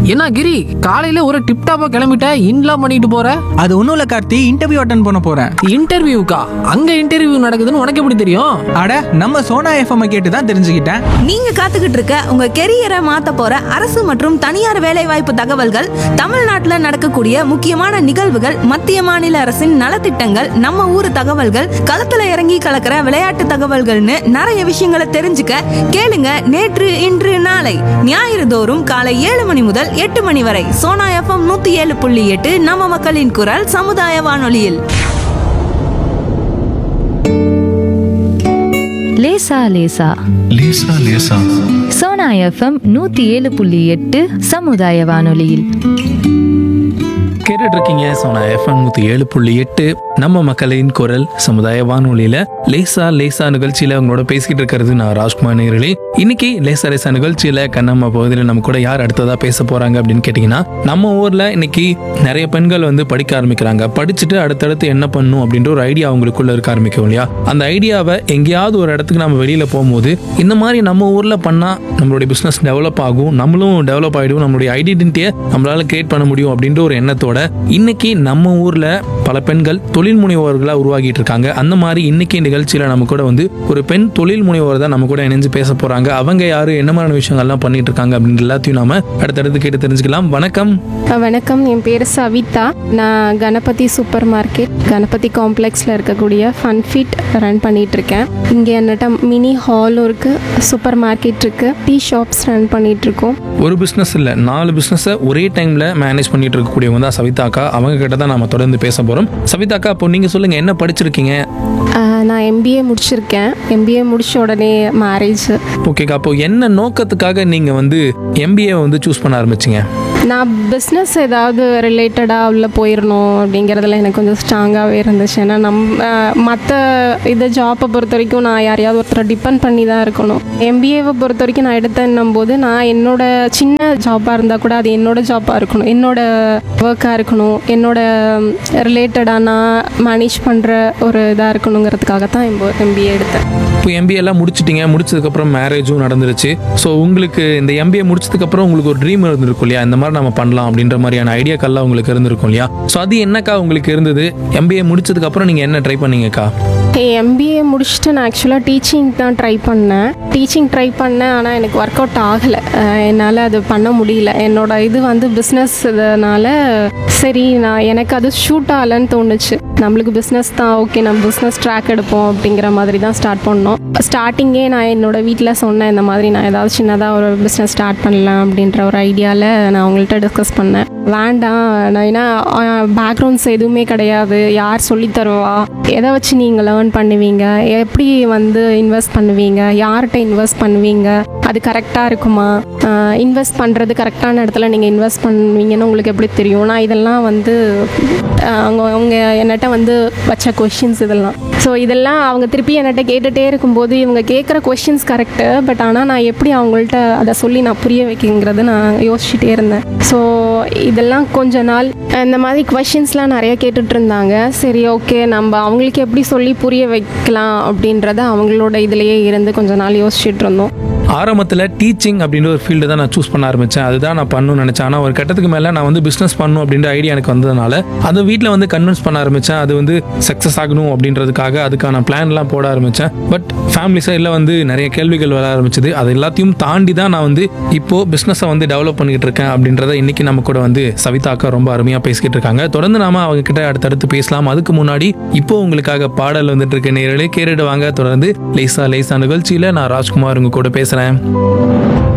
என்ன கிரி காலையில ஒரு டிப் டாப்பா கிளம்பிட்ட இன்லாம் பண்ணிட்டு போற அது ஒன்றும் இல்லை கார்த்தி இன்டர்வியூ அட்டன் பண்ண போகிறேன் இன்டர்வியூக்கா அங்க இன்டர்வியூ நடக்குதுன்னு உனக்கு எப்படி தெரியும் அட நம்ம சோனா எஃப்எம் கேட்டு தான் தெரிஞ்சுக்கிட்டேன் நீங்க காத்துக்கிட்டு இருக்க உங்க கெரியரை மாத்த போற அரசு மற்றும் தனியார் வேலைவாய்ப்பு தகவல்கள் தமிழ்நாட்டுல நடக்கக்கூடிய முக்கியமான நிகழ்வுகள் மத்திய மாநில அரசின் நலத்திட்டங்கள் நம்ம ஊர் தகவல்கள் களத்துல இறங்கி கலக்கிற விளையாட்டு தகவல்கள்னு நிறைய விஷயங்களை தெரிஞ்சுக்க கேளுங்க நேற்று இன்று நாளை ஞாயிறு தோறும் காலை ஏழு மணி முதல் எட்டு மணி வரை சோனா எஃப்எம் நூத்தி ஏழு புள்ளி எட்டு நம்ம மக்களின் குரல் சமுதாய வானொலியில் லேசா லேசா லேசா லேசா சோனா எஃப்எம் நூத்தி ஏழு புள்ளி எட்டு சமுதாய வானொலியில் கேட்டுட்டு இருக்கீங்க சோனா எஃப்எம் நூற்றி ஏழு புள்ளி எட்டு நம்ம மக்களின் குரல் சமுதாய வானொலியில லேசா லேசா நிகழ்ச்சியில உங்களோட பேசிக்கிட்டு இருக்கிறது நான் ராஜ்குமார் நேர்களே இன்னைக்கு லேசா லேசா நிகழ்ச்சியில கண்ணம்மா பகுதியில் நம்ம கூட யார் அடுத்ததா பேச போறாங்க அப்படின்னு கேட்டிங்கன்னா நம்ம ஊர்ல இன்னைக்கு நிறைய பெண்கள் வந்து படிக்க ஆரம்பிக்கிறாங்க படிச்சுட்டு அடுத்தடுத்து என்ன பண்ணும் அப்படின்ற ஒரு ஐடியா அவங்களுக்குள்ள இருக்க ஆரம்பிக்கும் இல்லையா அந்த ஐடியாவை எங்கேயாவது ஒரு இடத்துக்கு நம்ம வெளியில போகும்போது இந்த மாதிரி நம்ம ஊர்ல பண்ணா நம்மளுடைய பிசினஸ் டெவலப் ஆகும் நம்மளும் டெவலப் ஆயிடும் நம்மளுடைய ஐடென்டிட்டியை நம்மளால கிரியேட் பண்ண முடியும் அப்படின்ற ஒரு எண்ணத்தோட இன்னைக்கு நம்ம ஊர்ல பல பெண்கள் தொழில் முனைவோர்களா உருவாகிட்டு இருக்காங்க அந்த மாதிரி இன்னைக்கு நிகழ்ச்சியில நம்ம கூட வந்து ஒரு பெண் தொழில் முனைவோர் தான் நம்ம கூட இணைஞ்சு பேச போறாங்க அவங்க யாரு என்ன மாதிரியான விஷயங்கள்லாம் பண்ணிட்டு இருக்காங்க அப்படின்ற எல்லாத்தையும் நாம அடுத்தடுத்து கேட்டு தெரிஞ்சுக்கலாம் வணக்கம் அஹ் வணக்கம் என் பேர் சவிதா நான் கணபதி சூப்பர் மார்க்கெட் கணபதி காம்ப்ளெக்ஸில் இருக்கக்கூடிய ஃபன் ஃபிட் ரன் பண்ணிட்டு இருக்கேன் இங்கே என்னட்ட மினி ஹாலும் இருக்குது சூப்பர் மார்க்கெட் இருக்குது டீ ஷாப்ஸ் ரன் பண்ணிட்டு இருக்கோம் ஒரு பிசினஸ் இல்ல நாலு பிசினஸை ஒரே டைம்ல மேனேஜ் பண்ணிட்டு இருக்கக்கூடியவங்க தான் சவிதாக்கா அவங்க கிட்ட தான் நாம தொடர்ந்து பேச போறோம் சவிதாக்கா இப்போ நீங்க சொல்லுங்க என்ன படிச்சிருக்கீங்க அஹ் நான் எம்பிஏ முடிச்சிருக்கேன் எம்பிஏ முடிச்ச உடனே மேரேஜ் ஓகேக்கா அப்போ என்ன நோக்கத்துக்காக நீங்க வந்து எம்பிஏ வந்து சூஸ் பண்ண ஆரம்பிச்சீங்க நான் பிஸ்னஸ் ஏதாவது ரிலேட்டடாக உள்ள போயிடணும் அப்படிங்கிறதுல எனக்கு கொஞ்சம் ஸ்ட்ராங்காகவே இருந்துச்சு ஏன்னா நம்ம மற்ற இதை ஜாப்பை பொறுத்த வரைக்கும் நான் யாரையாவது ஒருத்தரை டிபெண்ட் பண்ணி தான் இருக்கணும் எம்பிஏவை பொறுத்த வரைக்கும் நான் எடுத்தேன்னும் போது நான் என்னோட சின்ன ஜாப்பாக இருந்தால் கூட அது என்னோட ஜாப்பாக இருக்கணும் என்னோட ஒர்க்காக இருக்கணும் என்னோட ரிலேட்டடாக நான் மேனேஜ் பண்ணுற ஒரு இதாக இருக்கணுங்கிறதுக்காக தான் எம்பிஏ எடுத்தேன் இப்போ எம்பிஏ எல்லாம் முடிச்சிட்டீங்க முடிச்சதுக்கப்புறம் மேரேஜும் நடந்துருச்சு ஸோ உங்களுக்கு இந்த எம்பிஏ முடிச்சதுக்கப்புறம் உங்களுக்கு ஒரு ட்ரீம் இருந்திருக்கும் இல்லையா இந்த மாதிரி நம்ம பண்ணலாம் அப்படின்ற மாதிரியான ஐடியாக்கள்லாம் உங்களுக்கு இருந்திருக்கும் இல்லையா ஸோ அது என்னக்கா உங்களுக்கு இருந்தது எம்பிஏ முடிச்சதுக்கப்புறம் நீங்கள் என்ன ட்ரை பண்ணீங்கக்கா எம்பிஏ முடிச்சுட்டு நான் ஆக்சுவலாக டீச்சிங் தான் ட்ரை பண்ணேன் டீச்சிங் ட்ரை பண்ணேன் ஆனால் எனக்கு ஒர்க் அவுட் ஆகலை என்னால் அது பண்ண முடியல என்னோட இது வந்து பிஸ்னஸ் இதனால சரி நான் எனக்கு அது ஷூட் ஆகலைன்னு தோணுச்சு நம்மளுக்கு பிஸ்னஸ் தான் ஓகே நம்ம பிஸ்னஸ் ட்ராக் எடுப்போம் அப்படிங்கிற மாதிரி தான் ஸ்டார்ட் பண்ணோம் ஸ்டார்டிங்கே நான் என்னோட வீட்டில் சொன்னேன் இந்த மாதிரி நான் ஏதாவது சின்னதாக ஒரு பிஸ்னஸ் ஸ்டார்ட் பண்ணலாம் அப்படின்ற ஒரு ஐடியாவில் நான் அவங்கள்ட்ட டிஸ்கஸ் பண்ணேன் வேண்டாம் நான் ஏன்னா பேக்ரவுண்ட்ஸ் எதுவுமே கிடையாது யார் சொல்லித் தருவா எதை வச்சு நீங்கள் லேர்ன் பண்ணுவீங்க எப்படி வந்து இன்வெஸ்ட் பண்ணுவீங்க யார்கிட்ட இன்வெஸ்ட் பண்ணுவீங்க அது கரெக்டாக இருக்குமா இன்வெஸ்ட் பண்ணுறது கரெக்டான இடத்துல நீங்கள் இன்வெஸ்ட் பண்ணுவீங்கன்னு உங்களுக்கு எப்படி தெரியும் நான் இதெல்லாம் வந்து ஆஹ் அவங்க அவங்க என்கிட்ட வந்து வச்ச கொஷின்ஸ் இதெல்லாம் ஸோ இதெல்லாம் அவங்க திருப்பி என்கிட்ட கேட்டுகிட்டே இருக்கும்போது இவங்க கேட்குற கொஷின்ஸ் கரெக்டு பட் ஆனால் நான் எப்படி அவங்கள்ட்ட அதை சொல்லி நான் புரிய வைக்கிங்கிறது நான் யோசிச்சுட்டே இருந்தேன் ஸோ இதெல்லாம் கொஞ்ச நாள் இந்த மாதிரி கொஷின்ஸ்லாம் நிறைய கேட்டுட்டு இருந்தாங்க சரி ஓகே நம்ம அவங்களுக்கு எப்படி சொல்லி புரிய வைக்கலாம் அப்படின்றத அவங்களோட இதுலேயே இருந்து கொஞ்ச நாள் யோசிச்சுட்டு இருந்தோம் ஆரம்பத்தில் டீச்சிங் அப்படின்ற ஒரு ஃபீல்டு தான் நான் சூஸ் பண்ண ஆரம்பித்தேன் அதுதான் நான் பண்ணணும்னு நினச்சேன் ஆனால் ஒரு கட்டத்துக்கு மேலே நான் வந்து பிஸ்னஸ் பண்ணணும் அப்படின்ற ஐடியா எனக்கு வந்ததுனால அதை வீட்டில் வந்து கன்வின்ஸ் பண்ண ஆரம்பித்தேன் அது வந்து சக்ஸஸ் ஆகணும் அப்படின்றதுக்காக அதுக்கான பிளான்லாம் போட ஆரம்பித்தேன் பட் ஃபேமிலி சைடில் வந்து நிறைய கேள்விகள் வர ஆரம்பிச்சது அது எல்லாத்தையும் தாண்டி தான் நான் வந்து இப்போது பிஸ்னஸை வந்து டெவலப் பண்ணிக்கிட்டு இருக்கேன் அப்படின்றத இன்னைக்கு நம்ம கூட வந்து சவிதாக்கா ரொம்ப அருமையாக பேசிக்கிட்டு இருக்காங்க தொடர்ந்து நாம அவங்க கிட்ட அடுத்தடுத்து பேசலாம் அதுக்கு முன்னாடி இப்போ உங்களுக்காக பாடல் வந்துட்டு இருக்க நேரலே கேட்டுட்டு வாங்க தொடர்ந்து லேசா லேசா நிகழ்ச்சியில் நான் ராஜ்குமார் உங்க கூட பேசுகிறேன்